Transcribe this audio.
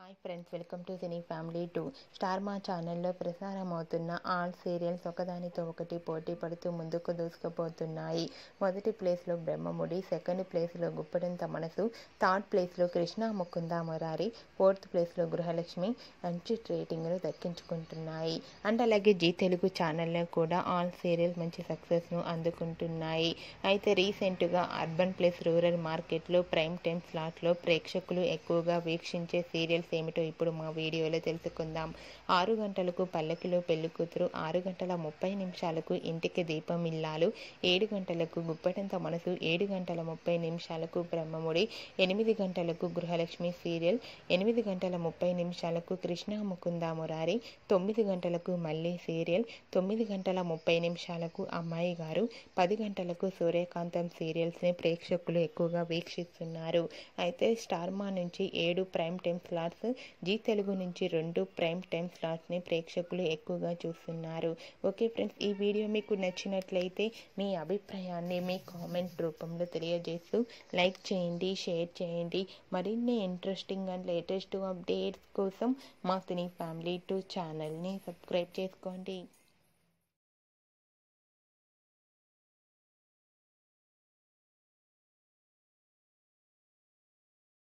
hi friends welcome to cine family two star Maa ఛానల్లో ప్రసారం అవుతున్న ఆల్ సీరియల్స్ ఒకదానితో ఒకటి పోటీ పడుతూ ముందుకు దూసుకుపోతున్నాయి మొదటి ప్లేస్లో బ్రహ్మముడి సెకండ్ ప్లేస్లో గుప్పడంత మనసు థర్డ్ ప్లేస్లో కృష్ణ ముకుంద మురారి ఫోర్త్ ప్లేస్లో గృహలక్ష్మి మంచి రేటింగ్ను దక్కించుకుంటున్నాయి అండ్ అలాగే జీ తెలుగు ఛానల్లో కూడా ఆల్ సీరియల్స్ మంచి సక్సెస్ను అందుకుంటున్నాయి అయితే రీసెంట్గా అర్బన్ ప్లేస్ రూరల్ మార్కెట్లో ప్రైమ్ టైమ్ స్లాట్లో ప్రేక్షకులు ఎక్కువగా వీక్షించే సీరియల్స్ ఏమిటో ఇప్పుడు మా వీడియోలో తెలుసుకుందాం ఆరు గంటలకు పల్లకిలో పెళ్లి కూతురు ఆరు గంటల ముప్పై నిమిషాలకు ఇంటికి దీపం ఇల్లాలు ఏడు గంటలకు గుప్పటంత మనసు ఏడు గంటల ముప్పై నిమిషాలకు బ్రహ్మముడి ఎనిమిది గంటలకు గృహలక్ష్మి సీరియల్ ఎనిమిది గంటల ముప్పై నిమిషాలకు కృష్ణ ముకుంద మురారి తొమ్మిది గంటలకు మళ్ళీ సీరియల్ తొమ్మిది గంటల ముప్పై నిమిషాలకు అమ్మాయి గారు పది గంటలకు సూర్యకాంతం సీరియల్స్ని ప్రేక్షకులు ఎక్కువగా వీక్షిస్తున్నారు అయితే స్టార్మా నుంచి ఏడు prime time slots G Telugu నుంచి రెండు ప్రైమ్ టైమ్ స్లాట్స్ని ప్రేక్షకులు ఎక్కువగా చూస్తున్నారు ఓకే ఫ్రెండ్స్ ఈ వీడియో మీకు నచ్చినట్లయితే మీ అభిప్రాయాన్ని మీ కామెంట్ రూపంలో తెలియజేస్తూ లైక్ చేయండి షేర్ చేయండి మరిన్ని ఇంట్రెస్టింగ్ అండ్ లేటెస్ట్ అప్డేట్స్ కోసం మా సినీ ఫ్యామిలీ టూ ఛానల్ని సబ్స్క్రైబ్ చేసుకోండి